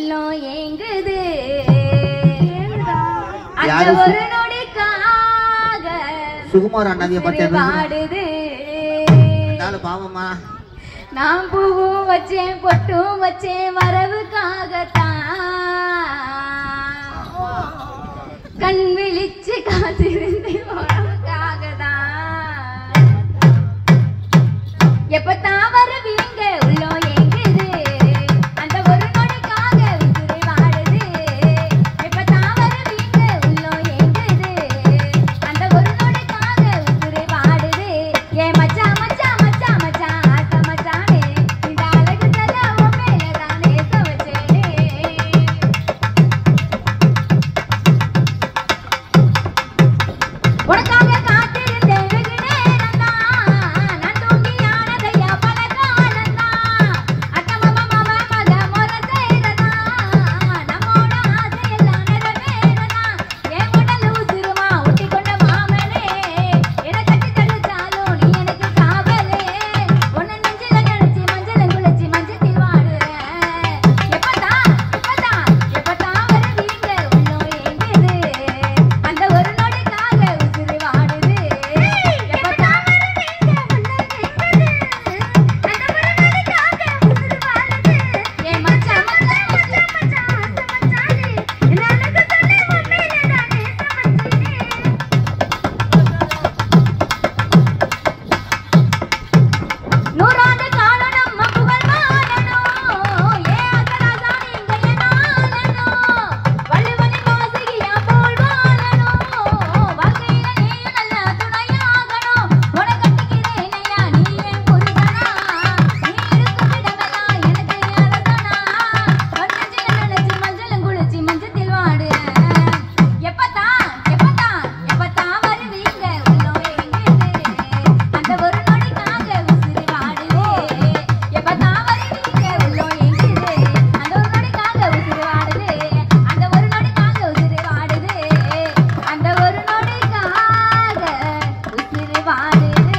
உள்ளம் ஏங்குது அந்த யாரு சு- ஒரு நொடிக்காக சுகுமார் அண்ணாவிய உசுரு பத்தி வாடுது பாவமா நான் பூவும் வச்சேன் பொட்டும் வச்சேன் வரவுக்காகத்தான் கண் விழிச்சு காத்திருந்தேன் வரவுக்காகத்தான் எப்பத்தான் வருவீங்க உள்ளம் ஏங்குது அந்த ஒரு நொடிக்காக உசுரை வாடுது எப்பத்தான் வருவீங்க உள்ளம் ஏங்குது அந்த ஒரு நொடிக்காக உசுரை வாடுது ஏ மச்சான் மச்சான் மச்சான் மச்சான் ஆசை மச்சானே இந்த அழகு தல உன் மேல தான் நேச வச்சேனே உனக்காக காத்திருந்தேன் வெகு நேரம்தான். நான் தூங்கியானதையா பல காலம்தான். அத்தமம மம மக முற செய்றதான். நம்மோட ஆசையெல்லாம் நிறைவேறதான். என் உடல் உசிருமா ஒட்டிக்கொண்ட மாமனே. என்னை கட்டி தழுத்தாலும் நீ எனக்கு காவலே. உன்னை நெஞ்சில நினைச்சு மஞ்சள் குளிச்சு மஞ்சத்தில் வாடுறேன். எப்பதான், எப்பதான், எப்பதான் வருவீங்க உள்ளம் ஏங்குது. அந்த ஒரு நொடிக்காக உசுரு வாடுது. எப்பதான் வருவீங்க உள்ளம் ஏங்குது. அந்த ஒரு நொடிக்காக உசுரு வாடுது. ஏ மச்சான், மச்சான், மச்சான், மச்சான், ஆசை மச்சானே. இந்த அழகு சொல்லி உன் மேல நான் நேசம் வச்சேனே. நூறாண்டு காலம் நம்ம புகழ் வாழணும். ஏ அசராசா நீங்க என்னாலணும். வள்ளுவனின் வாசகியா போல் வாழணும். வாழ்க்கையில நீயும் நல்ல துணையாகணும். உனக்கு கட்டிக்கிறேன் ஐயா, நீ என் புருஷனா. நீ இருக்கும் இடமெல்லாம் எனக்கு அரசனா. மஞ்சள் நினைச்சு மஞ்சளும் குளிச்சு மஞ்சத்தில் வாடுறேன். எப்பத்தான், எப்பத்தான், எப்பத்தான் வருவீங்க உள்ளம் ஏங்குது. அந்த ஒரு நொடிக்காக உசுரு வாடுது. எப்பத்தான் வருவீங்க உள்ளம் ஏங்குது. அந்த ஒரு நொடிக்காக உசுரு வாடுது. அந்த ஒரு நொடிக்காக உசுரு வாடுது. அந்த ஒரு நொடிக்காக உசுரு வாடுது.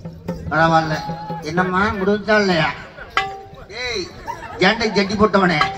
பரவாயில்ல என்னம்மா முடிஞ்சா இல்லையா ஏய் ஜண்டை ஜட்டி போட்டவனே